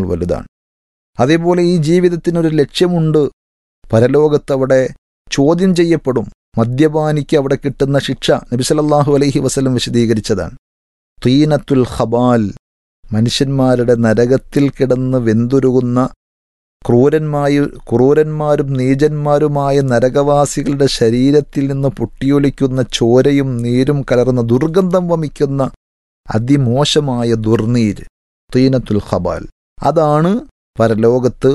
വലുതാണ് അതേപോലെ ഈ ജീവിതത്തിനൊരു ലക്ഷ്യമുണ്ട് പരലോകത്ത് അവിടെ ചോദ്യം ചെയ്യപ്പെടും മദ്യപാനിക്ക് അവിടെ കിട്ടുന്ന ശിക്ഷ നബിസലല്ലാഹു അലൈഹി വസല്ലം വിശദീകരിച്ചതാണ് തീനത്തുൽ ഖബാൽ മനുഷ്യന്മാരുടെ നരകത്തിൽ കിടന്ന് വെന്തുരുകുന്ന ക്രൂരന്മായ ക്രൂരന്മാരും നീചന്മാരുമായ നരകവാസികളുടെ ശരീരത്തിൽ നിന്ന് പൊട്ടിയൊലിക്കുന്ന ചോരയും നീരും കലർന്ന ദുർഗന്ധം വമിക്കുന്ന അതിമോശമായ ദുർനീര് തീനത്തുൽ ഖബാൽ അതാണ് പരലോകത്ത്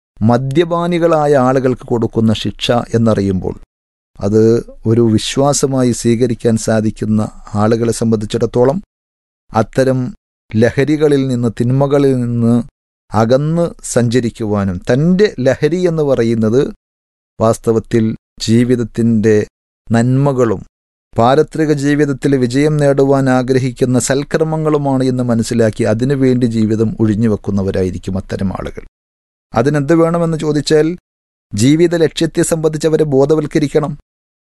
മദ്യപാനികളായ ആളുകൾക്ക് കൊടുക്കുന്ന ശിക്ഷ എന്നറിയുമ്പോൾ അത് ഒരു വിശ്വാസമായി സ്വീകരിക്കാൻ സാധിക്കുന്ന ആളുകളെ സംബന്ധിച്ചിടത്തോളം അത്തരം ലഹരികളിൽ നിന്ന് തിന്മകളിൽ നിന്ന് അകന്ന് സഞ്ചരിക്കുവാനും തൻ്റെ ലഹരി എന്ന് പറയുന്നത് വാസ്തവത്തിൽ ജീവിതത്തിൻ്റെ നന്മകളും പാരത്രിക ജീവിതത്തിൽ വിജയം നേടുവാൻ ആഗ്രഹിക്കുന്ന സൽക്കർമ്മങ്ങളുമാണ് എന്ന് മനസ്സിലാക്കി അതിനുവേണ്ടി ജീവിതം ഒഴിഞ്ഞുവെക്കുന്നവരായിരിക്കും അത്തരം ആളുകൾ അതിനെന്ത് വേണമെന്ന് ചോദിച്ചാൽ ജീവിത ലക്ഷ്യത്തെ സംബന്ധിച്ച് അവരെ ബോധവൽക്കരിക്കണം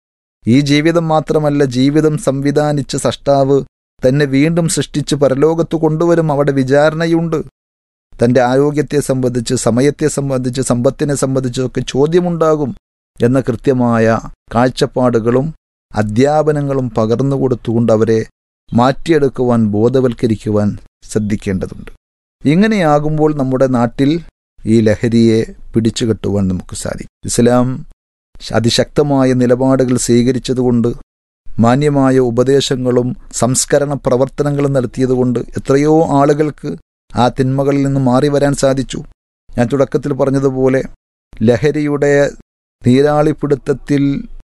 ഈ ജീവിതം മാത്രമല്ല ജീവിതം സംവിധാനിച്ച സഷ്ടാവ് തന്നെ വീണ്ടും സൃഷ്ടിച്ച് പരലോകത്ത് കൊണ്ടുവരും അവിടെ വിചാരണയുണ്ട് തൻ്റെ ആരോഗ്യത്തെ സംബന്ധിച്ച് സമയത്തെ സംബന്ധിച്ച് സമ്പത്തിനെ സംബന്ധിച്ചൊക്കെ ചോദ്യമുണ്ടാകും എന്ന കൃത്യമായ കാഴ്ചപ്പാടുകളും അധ്യാപനങ്ങളും പകർന്നു കൊടുത്തുകൊണ്ട് അവരെ മാറ്റിയെടുക്കുവാൻ ബോധവൽക്കരിക്കുവാൻ ശ്രദ്ധിക്കേണ്ടതുണ്ട് ഇങ്ങനെയാകുമ്പോൾ നമ്മുടെ നാട്ടിൽ ഈ ലഹരിയെ പിടിച്ചുകെട്ടുവാൻ നമുക്ക് സാധിക്കും ഇസ്ലാം അതിശക്തമായ നിലപാടുകൾ സ്വീകരിച്ചതുകൊണ്ട് മാന്യമായ ഉപദേശങ്ങളും സംസ്കരണ പ്രവർത്തനങ്ങളും നടത്തിയതുകൊണ്ട് എത്രയോ ആളുകൾക്ക് ആ തിന്മകളിൽ നിന്ന് മാറി വരാൻ സാധിച്ചു ഞാൻ തുടക്കത്തിൽ പറഞ്ഞതുപോലെ ലഹരിയുടെ നീരാളിപ്പിടുത്തത്തിൽ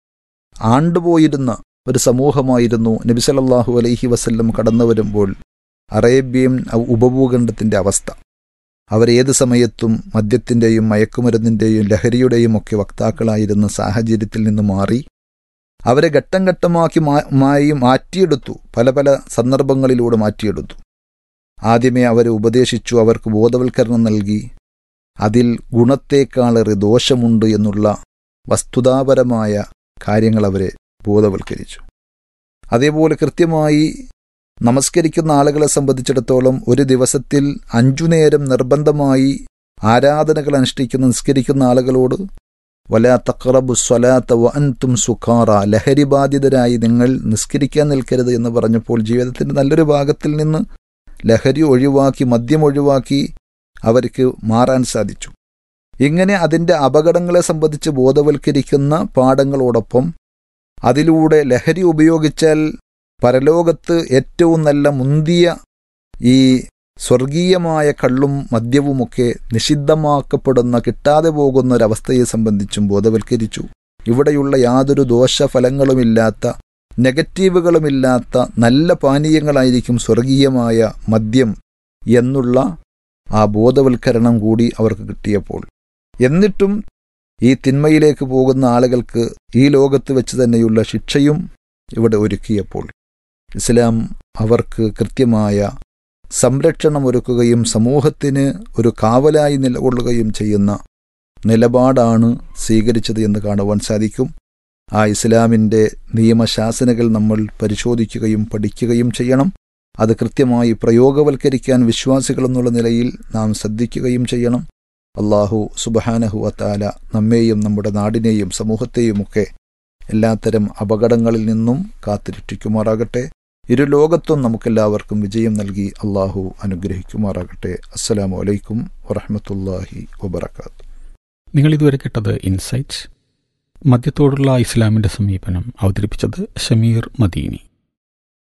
ആണ്ടുപോയിരുന്ന ഒരു സമൂഹമായിരുന്നു നബിസലല്ലാഹു അലൈഹി വസല്ലം കടന്നു വരുമ്പോൾ അറേബ്യൻ ഉപഭൂഖണ്ഡത്തിൻ്റെ അവസ്ഥ അവരേത് സമയത്തും മദ്യത്തിൻ്റെയും മയക്കുമരുന്നിൻ്റെയും ലഹരിയുടെയും ഒക്കെ വക്താക്കളായിരുന്ന സാഹചര്യത്തിൽ നിന്ന് മാറി അവരെ ഘട്ടം ഘട്ടമാക്കി മായി മാറ്റിയെടുത്തു പല പല സന്ദർഭങ്ങളിലൂടെ മാറ്റിയെടുത്തു ആദ്യമേ അവരെ ഉപദേശിച്ചു അവർക്ക് ബോധവൽക്കരണം നൽകി അതിൽ ഗുണത്തേക്കാളേറെ ദോഷമുണ്ട് എന്നുള്ള വസ്തുതാപരമായ കാര്യങ്ങൾ അവരെ ബോധവൽക്കരിച്ചു അതേപോലെ കൃത്യമായി നമസ്കരിക്കുന്ന ആളുകളെ സംബന്ധിച്ചിടത്തോളം ഒരു ദിവസത്തിൽ അഞ്ചു നേരം നിർബന്ധമായി ആരാധനകൾ അനുഷ്ഠിക്കുന്ന നിസ്കരിക്കുന്ന ആളുകളോട് വല തക്റബു സ്വലാത്ത വ അൻതും സുഖാറ ലഹരി ബാധിതരായി നിങ്ങൾ നിസ്കരിക്കാൻ നിൽക്കരുത് എന്ന് പറഞ്ഞപ്പോൾ ജീവിതത്തിൻ്റെ നല്ലൊരു ഭാഗത്തിൽ നിന്ന് ലഹരി ഒഴിവാക്കി മദ്യം ഒഴിവാക്കി അവർക്ക് മാറാൻ സാധിച്ചു ഇങ്ങനെ അതിൻ്റെ അപകടങ്ങളെ സംബന്ധിച്ച് ബോധവൽക്കരിക്കുന്ന പാഠങ്ങളോടൊപ്പം അതിലൂടെ ലഹരി ഉപയോഗിച്ചാൽ പരലോകത്ത് ഏറ്റവും നല്ല മുന്തിയ ഈ സ്വർഗീയമായ കള്ളും മദ്യവുമൊക്കെ നിഷിദ്ധമാക്കപ്പെടുന്ന കിട്ടാതെ പോകുന്ന ഒരവസ്ഥയെ സംബന്ധിച്ചും ബോധവൽക്കരിച്ചു ഇവിടെയുള്ള യാതൊരു ദോഷഫലങ്ങളുമില്ലാത്ത നെഗറ്റീവുകളുമില്ലാത്ത നല്ല പാനീയങ്ങളായിരിക്കും സ്വർഗീയമായ മദ്യം എന്നുള്ള ആ ബോധവൽക്കരണം കൂടി അവർക്ക് കിട്ടിയപ്പോൾ എന്നിട്ടും ഈ തിന്മയിലേക്ക് പോകുന്ന ആളുകൾക്ക് ഈ ലോകത്ത് വെച്ച് തന്നെയുള്ള ശിക്ഷയും ഇവിടെ ഒരുക്കിയപ്പോൾ ഇസ്ലാം അവർക്ക് കൃത്യമായ സംരക്ഷണം ഒരുക്കുകയും സമൂഹത്തിന് ഒരു കാവലായി നിലകൊള്ളുകയും ചെയ്യുന്ന നിലപാടാണ് സ്വീകരിച്ചത് എന്ന് കാണുവാൻ സാധിക്കും ആ ഇസ്ലാമിൻ്റെ നിയമശാസനകൾ നമ്മൾ പരിശോധിക്കുകയും പഠിക്കുകയും ചെയ്യണം അത് കൃത്യമായി പ്രയോഗവൽക്കരിക്കാൻ വിശ്വാസികൾ എന്നുള്ള നിലയിൽ നാം ശ്രദ്ധിക്കുകയും ചെയ്യണം അള്ളാഹു സുബഹാനഹു അത്താല നമ്മെയും നമ്മുടെ നാടിനെയും സമൂഹത്തെയുമൊക്കെ എല്ലാത്തരം അപകടങ്ങളിൽ നിന്നും കാത്തിരക്ഷിക്കുമാറാകട്ടെ ഇരു ലോകത്തും നമുക്കെല്ലാവർക്കും വിജയം നൽകി അള്ളാഹു അനുഗ്രഹിക്കുമാറാകട്ടെ അസ്സലാമു അലൈക്കും വറഹമത്തല്ലാഹി വബർക്കാത്തു നിങ്ങൾ ഇതുവരെ കേട്ടത് ഇൻസൈറ്റ്സ് മദ്യത്തോടുള്ള ഇസ്ലാമിന്റെ സമീപനം അവതരിപ്പിച്ചത് ഷമീർ മദീനി